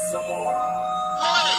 some more.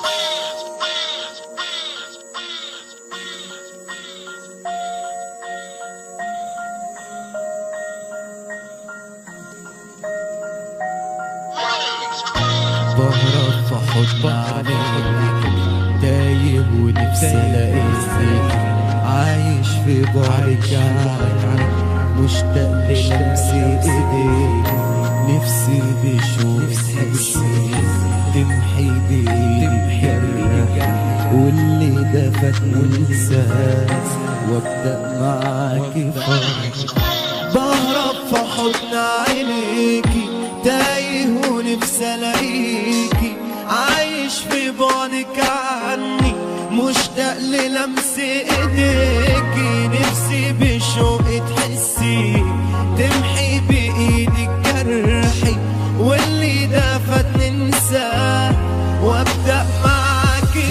بهرب في حضن عليك تايه ونفسي الاقيك عايش في بعدك عنك مشتاق للمس ايديك نفسي بشوق تحسي تمحي بايدك جرح واللي ده فاتني انساه وابدا معاكي فرح بهرب في حضن عينيكي تايه ونفسي الاقيكي عايش في بعدك عني مشتاق للمس ايديكي نفسي بشوق تحسي تمحي بايدك جرحي واللي ده فاتني انساه وابدا معاكي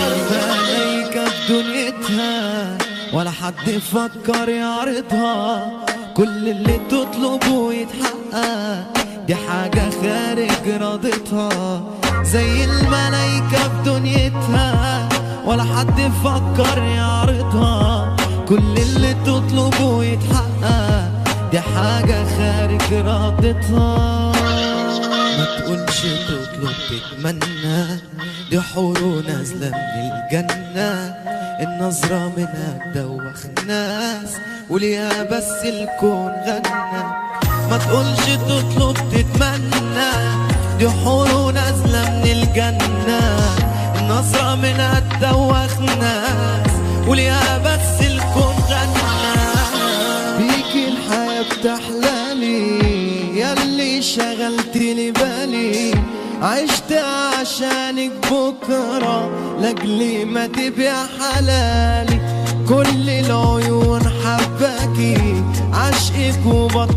ملايكة في دنيتها ولا حد يفكر يعرضها كل اللي تطلبه يتحقق دي حاجة خارج رضتها زي الملايكة في دنيتها ولا حد يفكر يعرضها كل اللي تطلبه يتحقق دي حاجة خارج رضتها ما تقولش تطلب تتمنى دي حور نازلة من الجنة النظرة منها تدوخ الناس وليها بس الكون غنى ما تقولش تطلب تتمنى دي حور نازلة من الجنة النظرة منها تدوخ ناس وليها بس الكون غنى بيكي الحياة بتحلالي ياللي شغلت لي بالي عشت عشانك بكرة لاجلي ما تبيع حلالي كل العيون حباكي عشقك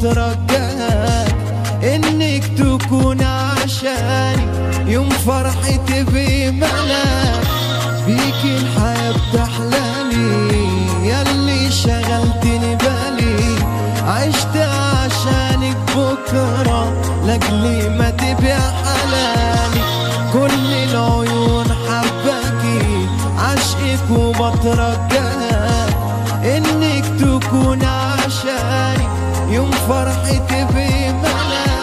وبترجاك انك تكون عشاني يوم فرحي تبقي ملاك بيكي الحياة بتحلالي ياللي شغلتني بالي عشت عشانك بكرة لاجلي ما تبيع حلالي كل العيون حباكي عشقك وبترجاك انك تكون عشاني يوم فرحي تبقي ملاك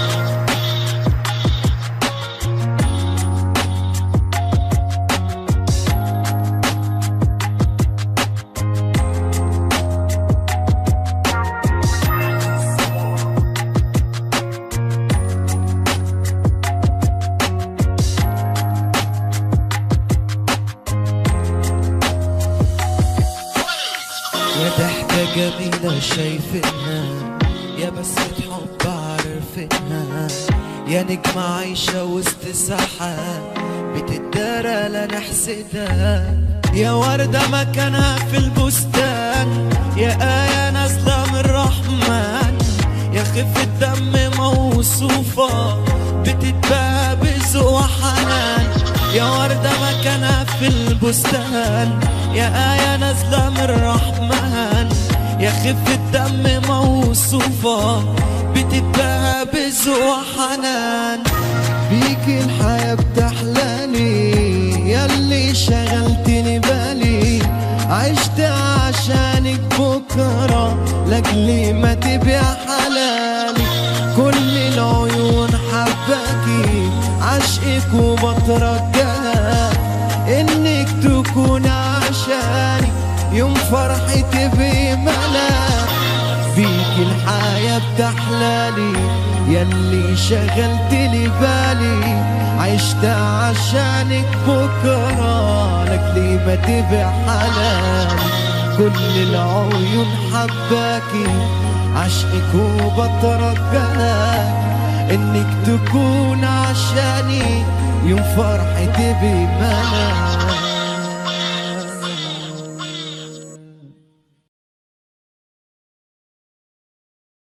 يا ضحكة جميلة شايفينها يا بسمة حب عارفينها يا نجمة عايشة وسط سحاب بتدارى لا نحسدها يا وردة مكانها في البستان يا آية نازلة من الرحمن يا خفة دم موصوفة بتتباهى بذوق وحنان يا وردة مكانها في البستان يا آية نازلة من الرحمن يا خفة دم موصوفة بتتباهى بذوق وحنان بيكي الحياة بتحلالي ياللي شغلتني بالي عشت عشانك بكرة لاجلي ما تبيع حلالي كل العيون حباكي عشقك وبترجاك انك تكون عشاني يوم فرحي تبقي ملاك بيك الحياة بتحلالي ياللي شغلت لي بالي عشت عشانك بكرة لكلي ما تبع حلالي كل العيون حباكي عشقك وبترجاك انك تكون عشاني يوم فرحي تبي ملاك